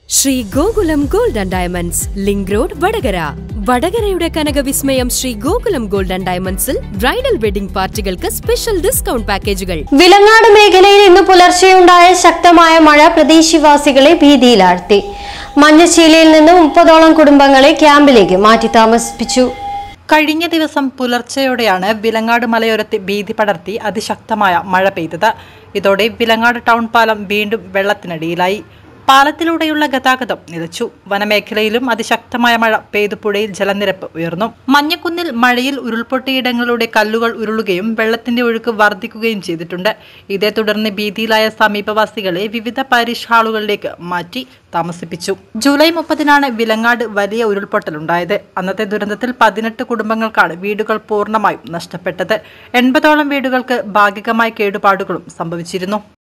Shri Gokulam gold and diamonds link road Vadakara വടകരയുടെ കനകവിസ്മയം Shri Gokulam gold and ഡയമണ്ട്സിൽ ബ്രൈഡൽ വെഡിംഗ് പാർട്ടികൾക്ക് സ്പെഷ്യൽ ഡിസ്കൗണ്ട് പാക്കേജുകൾ വിലങ്ങാട് മേഖലയിൽ ഇന്ന് പുലർച്ചെയുണ്ടായ ശക്തമായ മഴ പ്രദേശവാസികളെ ഭീതിയിലാഴ്ത്തി മഞ്ഞശ്ശീലയിൽ നിന്ന് മുപ്പതോളം കുടുംബങ്ങളെ ക്യാമ്പിലേക്ക് മാറ്റി താമസിപ്പിച്ചു കഴിഞ്ഞ ദിവസം പുലർച്ചെയോടെയാണ് വിലങ്ങാട് മലയോരത്ത് ഭീതി പടർത്തി അതിശക്തമായ മഴ പെയ്തത് ഇതോടെ വിലങ്ങാട് ടൗൺ പാലം വീണ്ടും വെള്ളത്തിനടിയിലായി പാലത്തിലൂടെയുള്ള ഗതാഗതം നിലച്ചു വനമേഖലയിലും അതിശക്തമായ മഴ പെയ്തു പുഴയിൽ ജലനിരപ്പ് ഉയർന്നു മഞ്ഞക്കുന്നിൽ മഴയിൽ ഉരുൾപൊട്ടിയിടങ്ങളുടെ കല്ലുകൾ ഉരുളുകയും വെള്ളത്തിന്റെ ഒഴുക്ക് വർദ്ധിക്കുകയും ചെയ്തിട്ടുണ്ട് ഇതേ തുടർന്ന് ഭീതിയിലായ സമീപവാസികളെ വിവിധ പാരിഷ് ഹാളുകളിലേക്ക് മാറ്റി താമസിപ്പിച്ചു ജൂലൈ മുപ്പതിനാണ് വിലങ്ങാട് വലിയ ഉരുൾപൊട്ടലുണ്ടായത് അന്നത്തെ ദുരന്തത്തിൽ പതിനെട്ട് കുടുംബങ്ങൾക്കാണ് വീടുകൾ പൂർണ്ണമായും നഷ്ടപ്പെട്ടത് എൺപതോളം വീടുകൾക്ക് ഭാഗികമായ കേടുപാടുകളും സംഭവിച്ചിരുന്നു